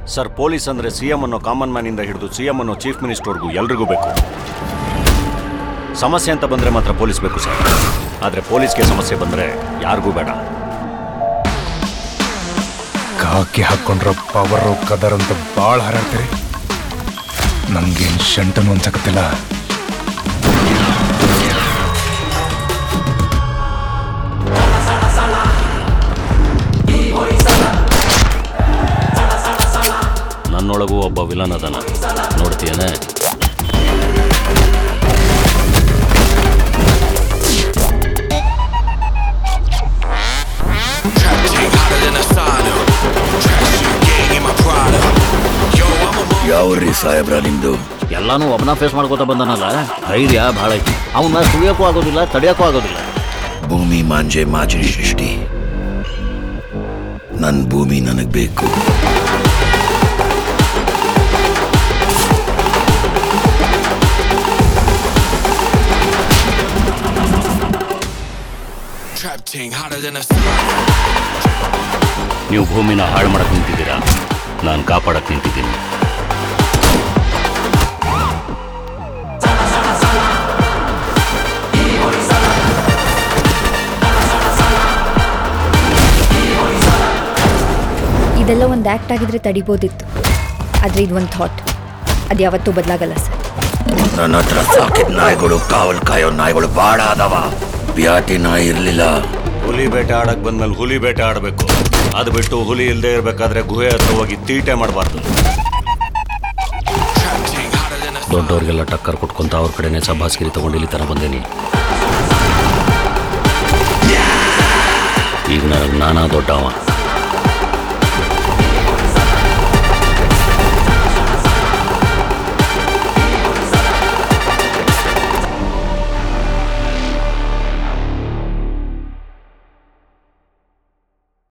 Sir police ಅಂದ್ರೆ C M ಅನ್ನೋ common man ಇಂದ ಹಿಡಿದು ಸಿ ಎಂ ಅನ್ನೋ ಚೀಫ್ ಮಿನಿಸ್ಟರ್ಗೂ ಎಲ್ರಿಗೂ ಬೇಕು ಸಮಸ್ಯೆ ಅಂತ ಬಂದ್ರೆ ಮಾತ್ರ ಪೊಲೀಸ್ ಬೇಕು ಸರ್ ಆದ್ರೆ ಪೊಲೀಸ್ಗೆ ಸಮಸ್ಯೆ ಬಂದ್ರೆ ಯಾರಿಗೂ ಬೇಡ ಕಾಕಿ ಹಾಕೊಂಡ್ರ ಪವರು ಕದರ್ ಅಂತ ಭಾಳ ಹಾರಾಡ್ತೀರಿ ನಂಗೇನ್ ಶಂಟನು ಅನ್ಸಕತ್ತಿಲ್ಲ ನನ್ನೊಳಗೂ ಒಬ್ಬ ವಿಲನ್ ಅದನ ನೋಡ್ತೀಯನೇ hotter than a sauna. Trash shoe gang in my Prada. Yo, I'm a ಯಾವ್ರಿ ಸಾಹೇಬ್ರ ನಿಮ್ದು ಎಲ್ಲಾನು ಒಬ್ಬನ ಫೇಸ್ ಮಾಡ್ಕೋತ ಬಂದನಲ್ಲ ಧೈರ್ಯ ಭಾಳ ಐತಿ ಅವನ್ನ ಸುಳಿಯೋಕ್ಕೂ ಆಗೋದಿಲ್ಲ ತಡೆಯೋಕ್ಕೂ ಆಗೋದಿಲ್ಲ ಭೂಮಿ ಮಾಂಜೆ ಮಾಜರಿ ಸೃಷ್ಟಿ ನನ್ ಭೂಮಿ ನನಗ್ ಬೇಕು trap ting hotter than a sauna. ನೀವು ಭೂಮಿನ ಹಾಳು ಮಾಡಕ್ ನಿಂತಿದ್ದೀರಾ ನಾನು ಕಾಪಾಡಕ್ ನಿಂತಿದ್ದೀನಿ ಇದೆಲ್ಲ ಒಂದು ಆ್ಯಕ್ಟ್ ಆಗಿದ್ರೆ ತಡಿಬೋದಿತ್ತು ಆದರೆ ಇದು ಒಂದು ಥಾಟ್ ಅದು ಯಾವತ್ತೂ ಬದಲಾಗಲ್ಲ ಸರ್ ನನ್ನ ಹತ್ರ ಸಾಕಿದ ನಾಯಿಗಳು ಕಾವಲ್ ಕಾಯೋ ನಾಯಿಗಳು ಬಾಡ ಅದಾವ ಬ್ಯಾಟಿ ನಾಯಿ ಇರ್ಲಿಲ್ಲ ಹುಲಿ ಬೇಟೆ ಆಡಕ್ ಬಂದ್ಮೇಲೆ ಹುಲಿ ಬೇಟೆ ಆಡಬೇಕು ಅದು ಬಿಟ್ಟು ಹುಲಿ ಇಲ್ಲದೆ ಇರಬೇಕಾದ್ರೆ ಗುಹೆ ಹತ್ರ ಹೋಗಿ ತೀಟೆ ಮಾಡಬಾರ್ದು Trap ting hotter than a ದೊಡ್ಡವ್ರಿಗೆಲ್ಲ ಟಕ್ಕರ್ ಕೊಟ್ಕೊಂತ ಅವ್ರ ಕಡೆನೆ ಸಭಾಸ್ಗಿರಿ ತಗೊಂಡು ಇಲ್ಲಿ ತರ ಬಂದೇನಿ ಈಗ ನನಗೆ ನಾನಾ ದೊಡ್ಡವ